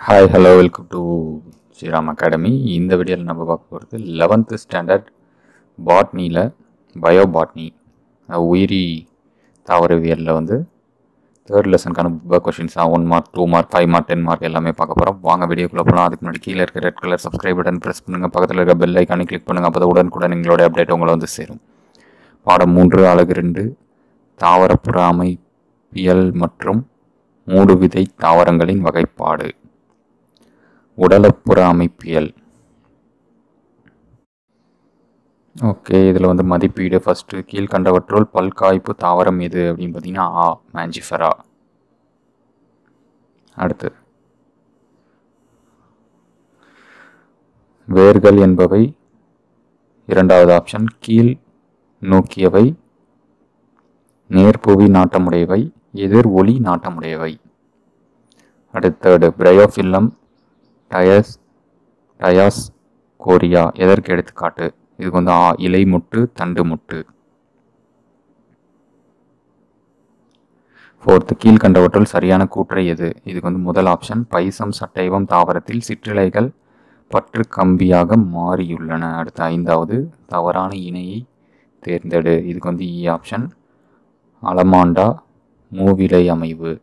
hi hello welcome to Sriram academy இந்த வீடியோவில் நம்ம பார்க்க போகிறது லெவன்த்து ஸ்டாண்டர்ட் பாட்னியில் பயோ பாட்னி உயிரி தாவரவியலில் வந்து தேர்ட் லெசனுக்கான புக் கொஷின்ஸ் தான் one mark two mark five mark ten mark எல்லாமே பார்க்க போகிறோம் வாங்க வீடியோக்குள்ளே போகலாம் அதுக்கு முன்னாடி கீழே இருக்க red colour subscribe button press பண்ணுங்கள் பக்கத்தில் இருக்க பெல் ஐக்கானை கிளிக் பண்ணுங்கள் அப்போ தான் உடனுக்குடன் எங்களோட அப்டேட் உங்களை வந்து சேரும் பாடம் மூன்று அழகு ரெண்டு தாவரப்புற அமைப்பியல் மற்றும் மூடு விதை தாவரங்களின் வகைப்பாடு உடலப்புற அமைப்பியல் ஓகே இதில் வந்து மதிப்பீடு ஃபஸ்ட்டு கீழ்கண்டவற்றுள் பல்காய்ப்பு தாவரம் எது அப்படின்னு பார்த்தீங்கன்னா ஆ மேஞ்சிஃபெரா அடுத்து வேர்கள் என்பவை இரண்டாவது ஆப்ஷன் கீழ் நோக்கியவை நேர்புவி நாட்டமுடையவை எதிர் ஒளி நாட்டமுடையவை அடுத்தது பிரயோஃபில்லம் டயஸ் டயாஸ் கோரியா எதற்கு எடுத்துக்காட்டு இதுக்கு வந்து ஆ இலை முட்டு தண்டு முட்டு ஃபோர்த்து கீழ்கண்டவற்றுள் சரியான கூற்றை எது இதுக்கு வந்து முதல் ஆப்ஷன் பைசம் சட்டைவம் தாவரத்தில் சிற்றிலைகள் பற்று கம்பியாக மாறியுள்ளன அடுத்த ஐந்தாவது தவறான இணையை தேர்ந்தெடு இதுக்கு வந்து இ ஆப்ஷன் அலமாண்டா மூவிலை அமைவு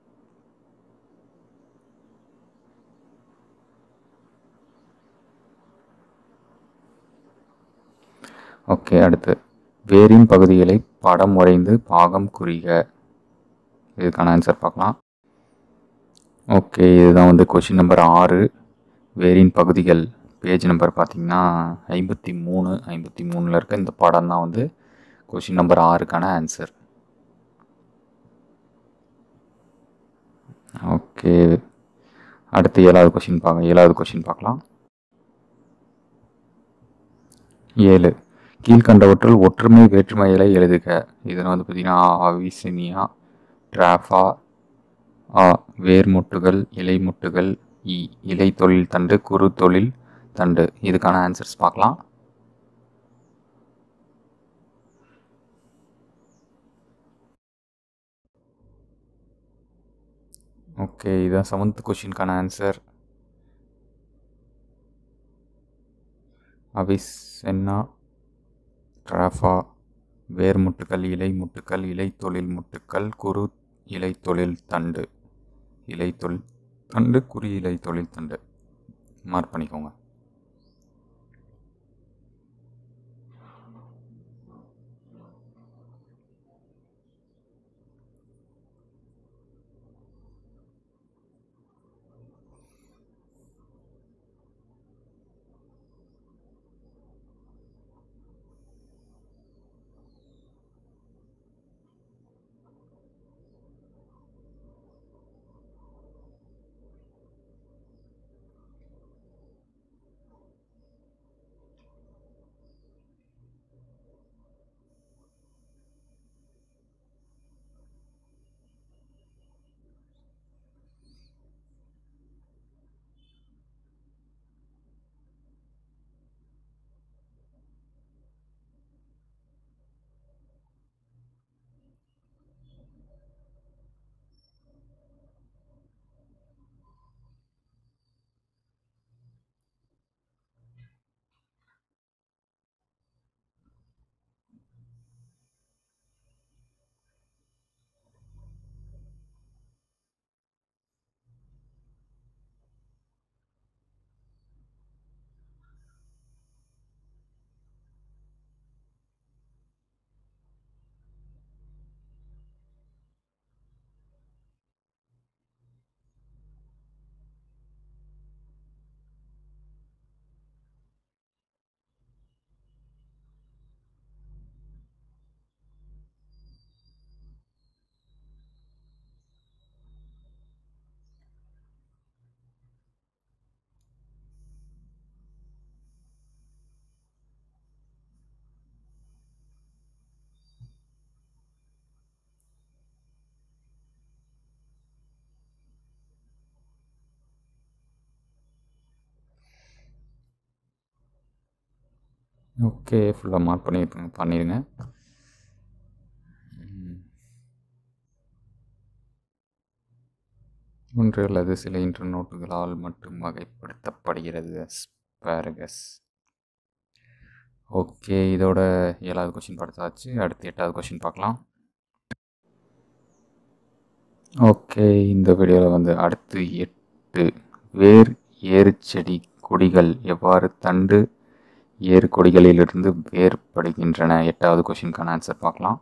ஓகே அடுத்து வேரின் பகுதிகளை படம் வரைந்து பாகம் குறிக இதுக்கான ஆன்சர் பார்க்கலாம் ஓகே இதுதான் வந்து கொஷின் நம்பர் ஆறு வேரின் பகுதிகள் பேஜ் நம்பர் பார்த்தீங்கன்னா ஐம்பத்தி மூணு ஐம்பத்தி மூணில் இருக்க இந்த படம் தான் வந்து கொஷின் நம்பர் ஆறுக்கான ஆன்சர் ஓகே அடுத்து ஏழாவது கொஷின் பார்க்க ஏழாவது கொஷின் பார்க்கலாம் ஏழு கீழ்கண்டவற்றுள் ஒற்றுமை வேற்றுமைகளை எழுதுக இதில் வந்து பார்த்திங்கன்னா அவிசினியா டிராஃபா ஆ வேர்முட்டுகள் இலைமுட்டுகள் இ இலை தொழில் தண்டு குறு தொழில் தண்டு இதுக்கான ஆன்சர்ஸ் பார்க்கலாம் ஓகே இதுதான் செவன்த் கொஷினுக்கான ஆன்சர் அவிசென்னா ட்ராஃபா வேர் முட்டுக்கள் இலை முட்டுக்கள் இலை தொழில் முட்டுக்கள் குறு இலை தொழில் தண்டு இலை தொழில் தண்டு குறி இலை தொழில் தண்டு மார்க் பண்ணிக்கோங்க ஓகே ஃபுல்லாக மார்க் பண்ணி பண்ணிடுங்க ஒன்று அல்லது சில இன்டர்நோட்டுகளால் மட்டும் வகைப்படுத்தப்படுகிறது அஸ்பாரகஸ் ஓகே இதோட ஏழாவது கொஷின் படுத்தாச்சு அடுத்து எட்டாவது கொஷின் பார்க்கலாம் ஓகே இந்த வீடியோவில் வந்து அடுத்து எட்டு வேர் ஏறு செடி கொடிகள் எவ்வாறு தண்டு ஏறு கொடிகளிலிருந்து வேறுபடுகின்றன எட்டாவது கொஷினுக்கான ஆன்சர் பார்க்கலாம்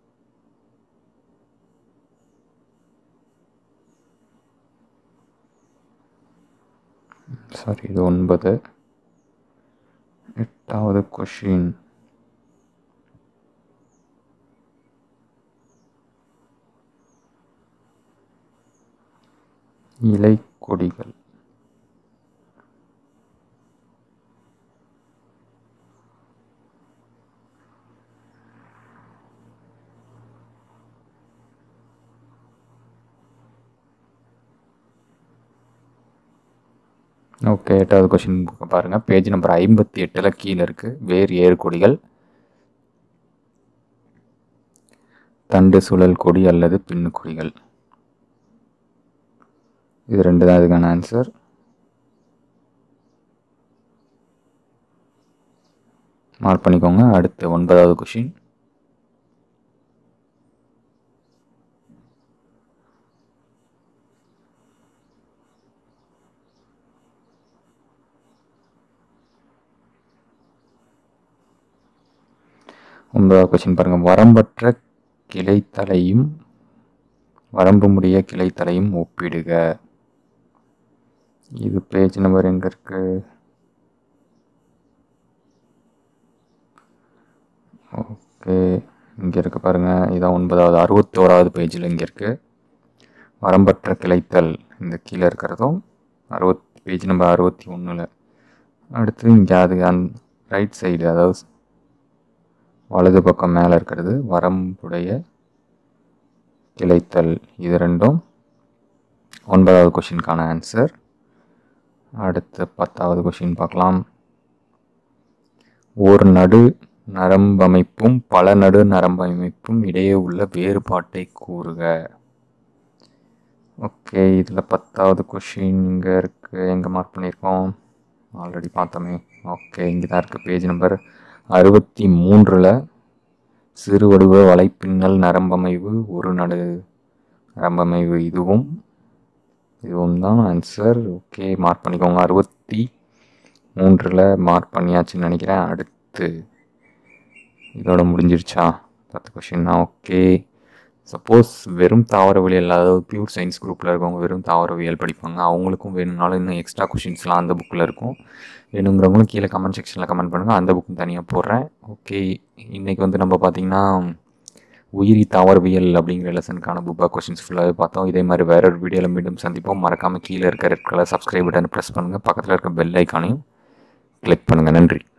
சாரி இது ஒன்பது எட்டாவது கொஷின் இலை கொடிகள் ஓகே எட்டாவது கொஷின் பாருங்கள் பேஜ் நம்பர் ஐம்பத்தி எட்டில் கீழே இருக்குது வேர் ஏறு கொடிகள் தண்டு சுழல் கொடி அல்லது பின்னு கொடிகள் இது ரெண்டு தான் இதுக்கான ஆன்சர் மார்க் பண்ணிக்கோங்க அடுத்து ஒன்பதாவது கொஷின் ஒன்பதாவது கொஸ்டின் பாருங்கள் வரம்பற்ற கிளைத்தலையும் வரம்பு முடிய கிளைத்தலையும் ஒப்பிடுக இது பேஜ் நம்பர் எங்கே இருக்கு ஓகே இங்கே இருக்கு பாருங்கள் இதான் ஒன்பதாவது அறுபத்தோராவது பேஜில் இங்கே இருக்கு வரம்பற்ற கிளைத்தல் இந்த கீழே இருக்கிறதும் அறுபத் பேஜ் நம்பர் அறுபத்தி ஒன்றில் அடுத்து இங்கே அது அந் ரைட் சைடு அதாவது வலது பக்கம் மேலே இருக்கிறது வரம்புடைய கிளைத்தல் இது ரெண்டும் ஒன்பதாவது கொஷினுக்கான ஆன்சர் அடுத்து பத்தாவது கொஷின் பார்க்கலாம் ஒரு நடு நரம்பமைப்பும் பல நடு நரம்பமைப்பும் இடையே உள்ள வேறுபாட்டை கூறுக ஓகே இதில் பத்தாவது கொஷின் இங்கே இருக்குது எங்கே மார்க் பண்ணியிருக்கோம் ஆல்ரெடி பார்த்தோமே ஓகே இங்கே தான் இருக்குது பேஜ் நம்பர் அறுபத்தி மூன்றில் சிறு வடிவ வலைப்பின்னல் நரம்பமைவு ஒரு நடு நரம்பமைவு இதுவும் இதுவும் தான் ஆன்சர் ஓகே மார்க் பண்ணிக்கோங்க அறுபத்தி மூன்றில் மார்க் பண்ணியாச்சுன்னு நினைக்கிறேன் அடுத்து இதோட முடிஞ்சிருச்சா பத்து கொஷின்னா ஓகே சப்போஸ் வெறும் தாவரவியல் அதாவது பியூர் சயின்ஸ் குரூப்பில் இருக்கவங்க வெறும் தாவரவியல் படிப்பாங்க அவங்களுக்கும் வேணும்னாலும் இன்னும் எக்ஸ்ட்ரா கொஷின்ஸ்லாம் அந்த புக்கில் இருக்கும் வேணுங்கிறவங்களும் கீழே கமெண்ட் செக்ஷனில் கமெண்ட் பண்ணுங்கள் அந்த புக்கும் தனியாக போடுறேன் ஓகே இன்றைக்கி வந்து நம்ம பார்த்திங்கன்னா உயிரி தாவரவியல் அப்படிங்கிற லெசனுக்கான புக்கா கொஷின்ஸ் ஃபுல்லாகவே பார்த்தோம் இதே மாதிரி வேற ஒரு வீடியோவில் மீண்டும் சந்திப்போம் மறக்காமல் கீழே இருக்க red colour subscribe button press பண்ணுங்கள் பக்கத்தில் இருக்க பெல் ஐக்கானையும் கிளிக் பண்ணுங்கள் நன்றி